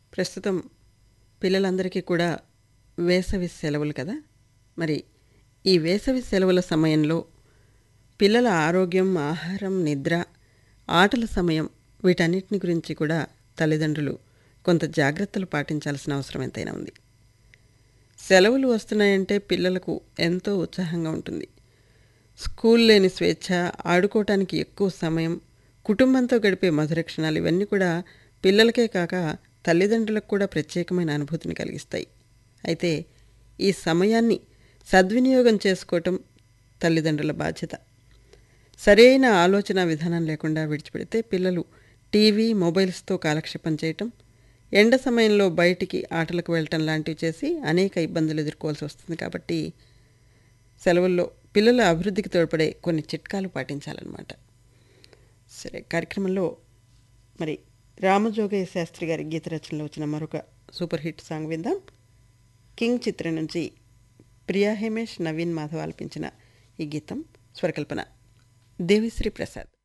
ప్రస్తుతం పిల్లలందరికీ కూడా వేసవి సెలవులు కదా మరి ఈ వేసవి సెలవుల సమయంలో పిల్లల ఆరోగ్యం ఆహారం నిద్ర ఆటల సమయం వీటన్నిటిని గురించి కూడా తల్లిదండ్రులు కొంత జాగ్రత్తలు పాటించాల్సిన అవసరం ఎంతైనా ఉంది సెలవులు వస్తున్నాయంటే పిల్లలకు ఎంతో ఉత్సాహంగా ఉంటుంది స్కూల్ లేని స్వేచ్ఛ ఆడుకోవటానికి ఎక్కువ సమయం కుటుంబంతో గడిపే మధుర క్షణాలు ఇవన్నీ కూడా పిల్లలకే కాక తల్లిదండ్రులకు కూడా ప్రత్యేకమైన అనుభూతిని కలిగిస్తాయి అయితే ఈ సమయాన్ని సద్వినియోగం చేసుకోవటం తల్లిదండ్రుల బాధ్యత సరైన ఆలోచన విధానం లేకుండా విడిచిపెడితే పిల్లలు టీవీ మొబైల్స్తో కాలక్షేపం చేయటం ఎండ సమయంలో బయటికి ఆటలకు వెళ్ళటం లాంటివి చేసి అనేక ఇబ్బందులు ఎదుర్కోవాల్సి వస్తుంది కాబట్టి సెలవుల్లో పిల్లల అభివృద్ధికి తోడ్పడే కొన్ని చిట్కాలు పాటించాలన్నమాట సరే కార్యక్రమంలో మరి రామజోగయ్య శాస్త్రి గారి గీత రచనలో వచ్చిన మరొక సూపర్ హిట్ సాంగ్ విందాం కింగ్ చిత్రం నుంచి ప్రియా హేమేష్ నవీన్ మాధవ్ ఆలపించిన ఈ గీతం స్వరకల్పన దేవిశ్రీ ప్రసాద్